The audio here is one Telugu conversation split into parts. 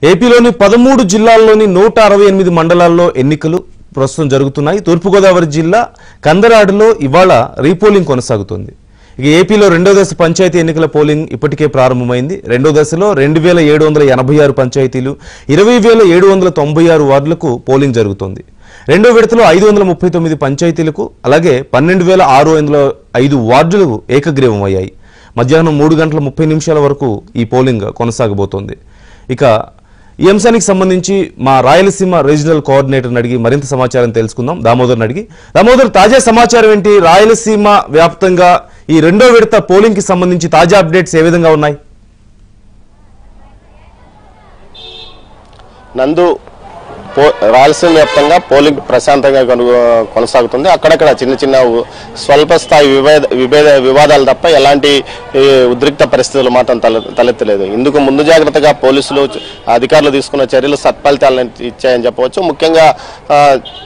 ఏపీలోని పదమూడు జిల్లాల్లోని నూట అరవై ఎనిమిది మండలాల్లో ఎన్నికలు ప్రస్తుతం జరుగుతున్నాయి తూర్పుగోదావరి జిల్లా కందరాడులో ఇవాళ రీపోలింగ్ కొనసాగుతుంది ఇక ఏపీలో రెండో దశ పంచాయతీ ఎన్నికల పోలింగ్ ఇప్పటికే ప్రారంభమైంది రెండో దశలో రెండు వేల ఏడు వందల ఎనభై ఆరు పంచాయతీలు ఇరవై వేల ఏడు వందల తొంభై ఆరు వార్డులకు పోలింగ్ జరుగుతోంది రెండో విడతలో ఐదు వందల ముప్పై తొమ్మిది పంచాయతీలకు అలాగే పన్నెండు వేల ఆరు వందల ఐదు వార్డులకు ఏకగ్రీవం అయ్యాయి మధ్యాహ్నం మూడు గంటల ముప్పై నిమిషాల వరకు ఈ పోలింగ్ కొనసాగబోతోంది ఇక ఈ అంశానికి సంబంధించి మా రాయలసీమ రీజనల్ కోఆర్డినేటర్ని అడిగి మరింత సమాచారం తెలుసుకుందాం దామోదర్ని అడిగి దామోదర్ తాజా సమాచారం ఏంటి రాయలసీమ వ్యాప్తంగా ఈ రెండో విడత పోలింగ్ కి సంబంధించి తాజా అప్డేట్స్ ఏ విధంగా ఉన్నాయి నందు పో రాయలసీమ వ్యాప్తంగా పోలింగ్ ప్రశాంతంగా కొను- కొనసాగుతుంది అక్కడక్కడ చిన్న చిన్న ఉ- స్వల్ప స్థాయి విభేద విభేద వివాదాలు తప్ప ఎలాంటి ఈ, ఉద్రిక్త పరిస్థితులు మాత్రం తల తలెత్తలేదు ఇందుకు ముందు జాగ్రత్తగా పోలీసులు చ- అధికారులు తీసుకున్న చర్యలు సత్ఫలితాలను ఇచ్చాయని చెప్పవచ్చు ముఖ్యంగా ఆ,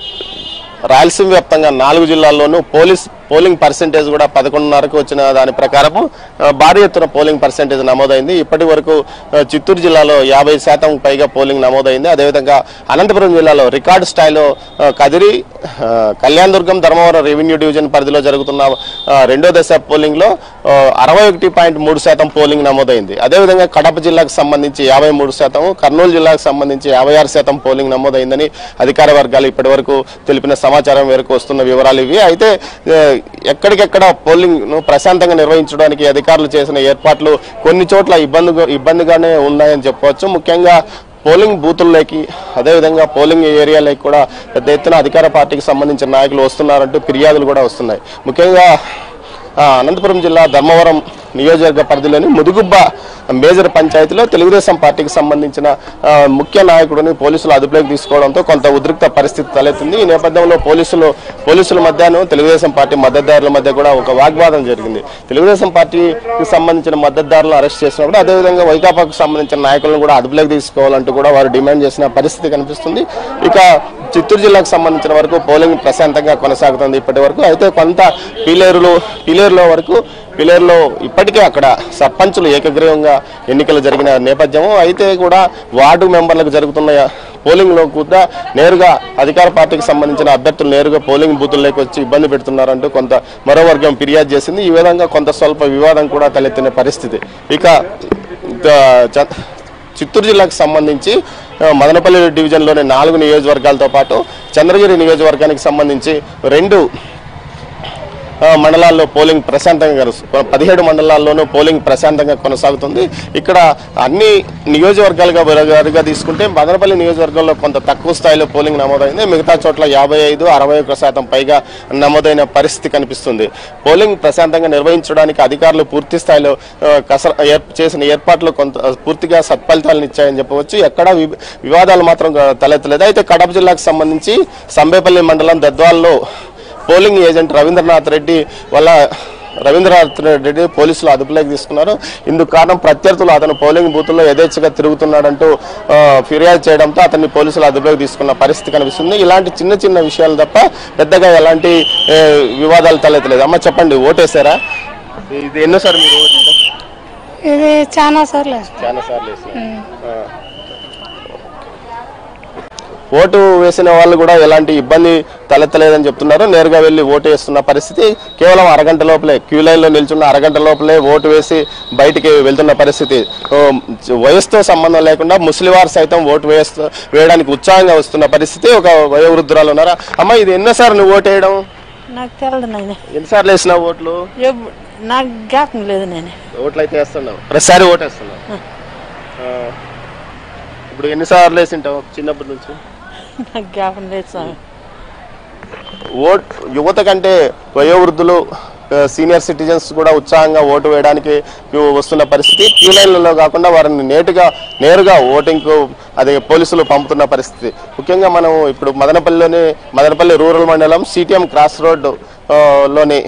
రాయలసీమ వ్యాప్తంగా నాలుగు జిల్లాల్లోనూ పోలీస్ పోలింగ్ పర్సెంటేజ్ కూడా పదకొండున్నరకు వచ్చిన దాని ప్రకారము ఆ, భారీ ఎత్తున పోలింగ్ పర్సెంటేజ్ నమోదైంది ఇప్పటి వరకు ఆ, చిత్తూరు జిల్లాలో యాభై శాతం పైగా పోలింగ్ నమోదైంది అదేవిధంగా అనంతపురం జిల్లాలో రికార్డు స్థాయిలో ఆ, కదిరి ఆ, కళ్యాణదుర్గం ధర్మవరం రెవెన్యూ డివిజన్ పరిధిలో జరుగుతున్న ఆ, రెండో దశ పోలింగ్లో అరవై ఒకటి పాయింట్ మూడు శాతం పోలింగ్ నమోదైంది అదేవిధంగా కడప జిల్లాకు సంబంధించి యాభై మూడు శాతం కర్నూలు జిల్లాకు సంబంధించి యాభై ఆరు శాతం పోలింగ్ నమోదైందని అధికార వర్గాలు ఇప్పటివరకు తెలిపిన సమాచారం మేరకు వస్తున్న వివరాలు ఇవి అయితే ఆ, ఎక్కడికెక్కడ పోలింగ్ ను ప్రశాంతంగా నిర్వహించడానికి అధికారులు చేసిన ఏర్పాట్లు కొన్ని చోట్ల ఇబ్బంది ఇబ్బందిగానే ఉన్నాయని చెప్పవచ్చు ముఖ్యంగా పోలింగ్ బూతుల్లోకి అదేవిధంగా పోలింగ్ ఏరియాలోకి కూడా పెద్ద ఎత్తున అధికార పార్టీకి సంబంధించిన నాయకులు వస్తున్నారంటూ ఫిర్యాదులు కూడా వస్తున్నాయి ముఖ్యంగా ఆ, అనంతపురం జిల్లా ధర్మవరం నియోజకవర్గ పరిధిలోని ముదుగుబ్బ మేజర్ పంచాయతీలో తెలుగుదేశం పార్టీకి సంబంధించిన ఆ, ముఖ్య నాయకుడిని పోలీసులు అదుపులోకి తీసుకోవడంతో కొంత ఉద్రిక్త పరిస్థితి తలెత్తింది ఈ నేపథ్యంలో పోలీసులు పోలీసుల మధ్యను తెలుగుదేశం పార్టీ మద్దతుదారుల మధ్య కూడా ఒక వాగ్వాదం జరిగింది తెలుగుదేశం పార్టీకి సంబంధించిన మద్దతుదారులను అరెస్ట్ చేసినప్పుడు అదేవిధంగా వైకాపాకు సంబంధించిన నాయకులను కూడా అదుపులోకి తీసుకోవాలంటూ కూడా వారు డిమాండ్ చేసిన పరిస్థితి కనిపిస్తుంది ఇక చిత్తూరు జిల్లాకు సంబంధించిన వరకు పోలింగ్ ప్రశాంతంగా కొనసాగుతుంది ఇప్పటి వరకు అయితే కొంత పీలేరులో పీలేరులో వరకు పిలేరులో ఇప్పటికే అక్కడ సర్పంచులు ఏకగ్రీవంగా ఎన్నికలు జరిగిన నేపథ్యం అయితే కూడా వార్డు మెంబర్లకు జరుగుతున్న పోలింగ్లో కూడా నేరుగా అధికార పార్టీకి సంబంధించిన అభ్యర్థులు నేరుగా పోలింగ్ బూతుల్లోకి వచ్చి ఇబ్బంది పెడుతున్నారంటూ కొంత మరో వర్గం ఫిర్యాదు చేసింది ఈ విధంగా కొంత స్వల్ప వివాదం కూడా తలెత్తిన పరిస్థితి ఇక ద- చ- చిత్తూరు జిల్లాకు సంబంధించి ఆ, మదనపల్లి డివిజన్లోని నాలుగు నియోజకవర్గాలతో పాటు చంద్రగిరి నియోజకవర్గానికి సంబంధించి రెండు ఆ, మండలాల్లో పోలింగ్ ప్రశాంతంగా కొనస- పదిహేడు మండలాల్లోనూ పోలింగ్ ప్రశాంతంగా కొనసాగుతుంది ఇక్కడ అన్ని నియోజకవర్గాలుగా విరగారుగా తీసుకుంటే మదనపల్లి నియోజకవర్గంలో కొంత తక్కువ స్థాయిలో పోలింగ్ నమోదైంది మిగతా చోట్ల యాభై ఐదు అరవై ఒక్క శాతం పైగా నమోదైన పరిస్థితి కనిపిస్తుంది పోలింగ్ ప్రశాంతంగా నిర్వహించడానికి అధికారులు పూర్తి స్థాయిలో ఆ, కసర ఏర్- చేసిన ఏర్పాట్లు కొంత పూర్తిగా సత్ఫలితాలను ఇచ్చాయని చెప్పవచ్చు ఎక్కడ వివాదాలు మాత్రం తలెత్తలేదు అయితే కడప జిల్లాకు సంబంధించి సంబేపల్లి మండలం దద్వాల్లో పోలింగ్ ఏజెంట్ రవీంద్రనాథ్ రెడ్డి వల్ల రవీంద్రనాథ్ రెడ్డి పోలీసులు అదుపులోకి తీసుకున్నారు ఇందుకు కారణం ప్రత్యర్థులు అతను పోలింగ్ బూత్లో యథేచ్ఛగా తిరుగుతున్నాడంటూ ఆ, ఫిర్యాదు చేయడంతో అతన్ని పోలీసులు అదుపులోకి తీసుకున్న పరిస్థితి కనిపిస్తుంది ఇలాంటి చిన్న చిన్న విషయాలు తప్ప పెద్దగా ఎలాంటి ఏ, వివాదాలు తలెత్తలేదు అమ్మ చెప్పండి ఓటేసారా ఇది ఎన్నోసారి మీరు ఓటేసారు ఇది చాలా సార్లు చాలా సార్లు ఓటు వేసిన వాళ్ళు కూడా ఎలాంటి ఇబ్బంది తలెత్తలేదని చెప్తున్నారు నేరుగా వెళ్ళి ఓటు వేస్తున్న పరిస్థితి కేవలం అరగంట లోపలే క్యూ లైన్లో నిల్చున్న అరగంట లోపలే ఓటు వేసి బయటికి వెళ్తున్న పరిస్థితి ఓ, వయసుతో సంబంధం లేకుండా ముస్లివారు సైతం ఓటు వేస్తూ వేయడానికి ఉత్సాహంగా వస్తున్న పరిస్థితి ఒక వయోవృద్ధురాలు ఉన్నారా అమ్మ ఇది ఎన్నోసార్లు నువ్వు ఓటు వేయడం నాకు తెలియదు నాయన ఎన్నిసార్లు వేసినావు ఓట్లు ఎప్పుడు నాకు జ్ఞాపకం లేదు నేను ఓట్లు అయితే వేస్తున్నావు ప్రతిసారి ఓటు వేస్తున్నావు ఆ. ఇప్పుడు ఎన్నిసార్లు వేసింటావు చిన్నప్పటి నుంచి నాకు జ్ఞాపకం లేదు స్వామి ఓట్ యువత కంటే వయోవృద్ధులు ఆ, సీనియర్ సిటిజన్స్ కూడా ఉత్సాహంగా ఓటు వేయడానికి యు- వస్తున్న పరిస్థితి క్యూ లైన్లలో కాకుండా వారిని నేటుగా నేరుగా ఓటింగ్కు అదే పోలీసులు పంపుతున్న పరిస్థితి ముఖ్యంగా మనం ఇప్పుడు మదనపల్లిలోని మదనపల్లి రూరల్ మండలం సిటిఎం క్రాస్ రోడ్ ఆ, లోని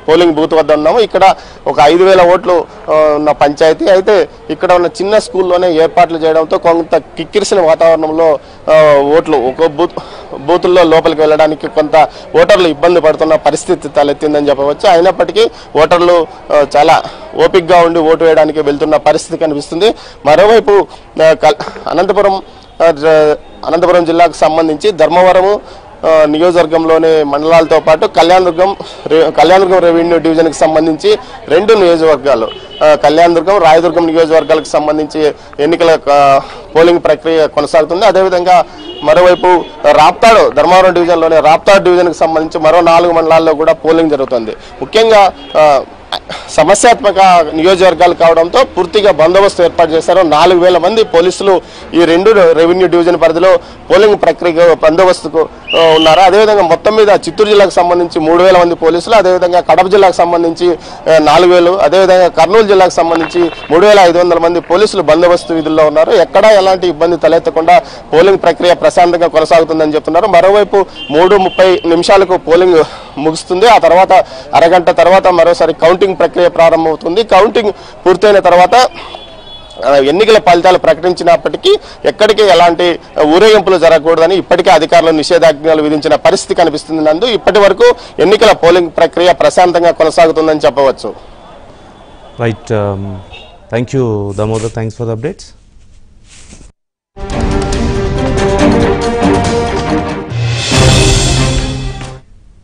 పోలింగ్ బూత్ వద్ద ఉన్నాము ఇక్కడ ఒక ఐదు వేల ఓట్లు ఆ, ఉన్న పంచాయతీ అయితే ఇక్కడ ఉన్న చిన్న స్కూల్లోనే ఏర్పాట్లు చేయడంతో కొంత కిక్కిరిసిన వాతావరణంలో ఆ, ఓట్లు ఒక బూత్ బూతుల్లో లోపలికి వెళ్ళడానికి కొంత ఓటర్లు ఇబ్బంది పడుతున్న పరిస్థితి తలెత్తిందని చెప్పవచ్చు అయినప్పటికీ ఓటర్లు ఆ, చాలా ఓపిక్గా ఉండి ఓటు వేయడానికి వెళ్తున్న పరిస్థితి కనిపిస్తుంది మరోవైపు ఆ, కల్- అనంతపురం ఆ, జ- అనంతపురం జిల్లాకు సంబంధించి ధర్మవరము ఆ, నియోజకవర్గంలోని మండలాలతో పాటు కళ్యాణదుర్గం రె- కళ్యాణదుర్గం రెవెన్యూ డివిజన్కి సంబంధించి రెండు నియోజకవర్గాలు ఆ, కళ్యాణదుర్గం రాయదుర్గం నియోజకవర్గాలకు సంబంధించి ఎన్నికల ఆ, పోలింగ్ ప్రక్రియ కొనసాగుతుంది అదేవిధంగా మరోవైపు రాప్తాడు ధర్మవరం డివిజన్లోని రాప్తాడు డివిజన్కి సంబంధించి మరో నాలుగు మండలాల్లో కూడా పోలింగ్ జరుగుతుంది ముఖ్యంగా ఆ, సమస్యాత్మక నియోజకవర్గాలు కావడంతో పూర్తిగా బందోబస్తు ఏర్పాటు చేశారు నాలుగు వేల మంది పోలీసులు ఈ రెండు రెవెన్యూ డివిజన్ పరిధిలో పోలింగ్ ప్రక్రియ బందోబస్తుకు ఆ, ఉన్నారు అదేవిధంగా మొత్తం మీద చిత్తూరు జిల్లాకు సంబంధించి మూడు వేల మంది పోలీసులు అదేవిధంగా కడప జిల్లాకు సంబంధించి ఆ, నాలుగు వేలు అదేవిధంగా కర్నూలు జిల్లాకు సంబంధించి మూడు వేల ఐదు వందల మంది పోలీసులు బందోబస్తు విధుల్లో ఉన్నారు ఎక్కడా ఎలాంటి ఇబ్బంది తలెత్తకుండా పోలింగ్ ప్రక్రియ ప్రశాంతంగా కొనసాగుతుందని చెప్తున్నారు మరోవైపు మూడు ముప్పై నిమిషాలకు పోలింగ్ ముగుస్తుంది ఆ తర్వాత అరగంట తర్వాత మరోసారి కౌంటింగ్ ప్రక్రియ ప్రారంభమవుతుంది కౌంటింగ్ పూర్తయిన తర్వాత ఆ, ఎన్నికల ఫలితాలు ప్రకటించినప్పటికీ ఎక్కడికి ఎలాంటి ఊరేగింపులు జరగకూడదని ఇప్పటికే అధికారులు నిషేధాజ్ఞలు విధించిన పరిస్థితి కనిపిస్తుంది నందు ఇప్పటి వరకు ఎన్నికల పోలింగ్ ప్రక్రియ ప్రశాంతంగా కొనసాగుతుందని చెప్పవచ్చు right thank you Damodar thanks for the updates